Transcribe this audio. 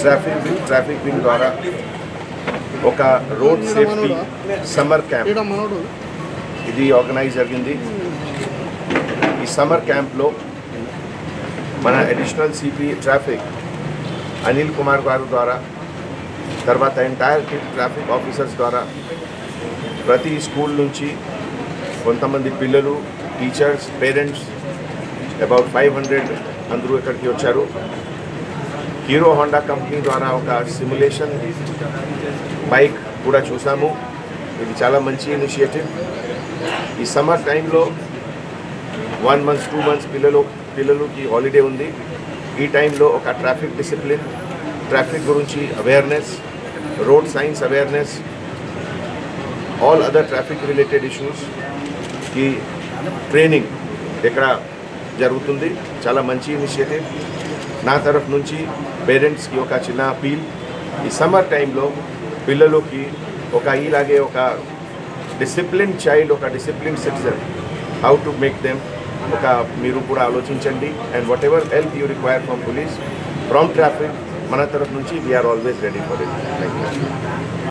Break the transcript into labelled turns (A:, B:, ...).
A: traffic traffic wing ద్వారా ఒక road safety summer camp
B: ఈడ మనోడు
A: ఇది ఆర్గనైజ్ జరిగింది ఈ సమ్మర్ క్యాంప్లో మన additional CP traffic Anil Kumar గారు ద్వారా తర్వాత ఎంటైర్ ట్రాఫిక్ ఆఫీసర్స్ ద్వారా ప్రతి స్కూల్ నుంచి కొంతమంది పిల్లలు teachers parents about five hundred అందరూ ఇక్కడికి వచ్చారు హీరో హోండా కంపెనీ ద్వారా ఒక సిమ్యులేషన్ బైక్ కూడా చూసాము ఇది చాలా మంచి ఇనిషియేటివ్ ఈ సమ్మర్ టైంలో వన్ మంత్స్ టూ మంత్స్ పిల్లలు పిల్లలకి హాలిడే ఉంది ఈ టైంలో ఒక ట్రాఫిక్ డిసిప్లిన్ ట్రాఫిక్ గురించి awareness road signs awareness all other traffic related ఇష్యూస్కి ట్రైనింగ్ ఇక్కడ జరుగుతుంది చాలా మంచి ఇనిషియేటివ్ నా తరఫు నుంచి పేరెంట్స్కి ఒక చిన్న అపీల్ ఈ సమ్మర్ టైంలో పిల్లలకి ఒక ఇలాగే ఒక డిసిప్లిన్ చైల్డ్ ఒక discipline citizen how to make them ఒక మీరు కూడా ఆలోచించండి and whatever help you require from police from traffic మన తరఫు నుంచి we're always ready for it thank you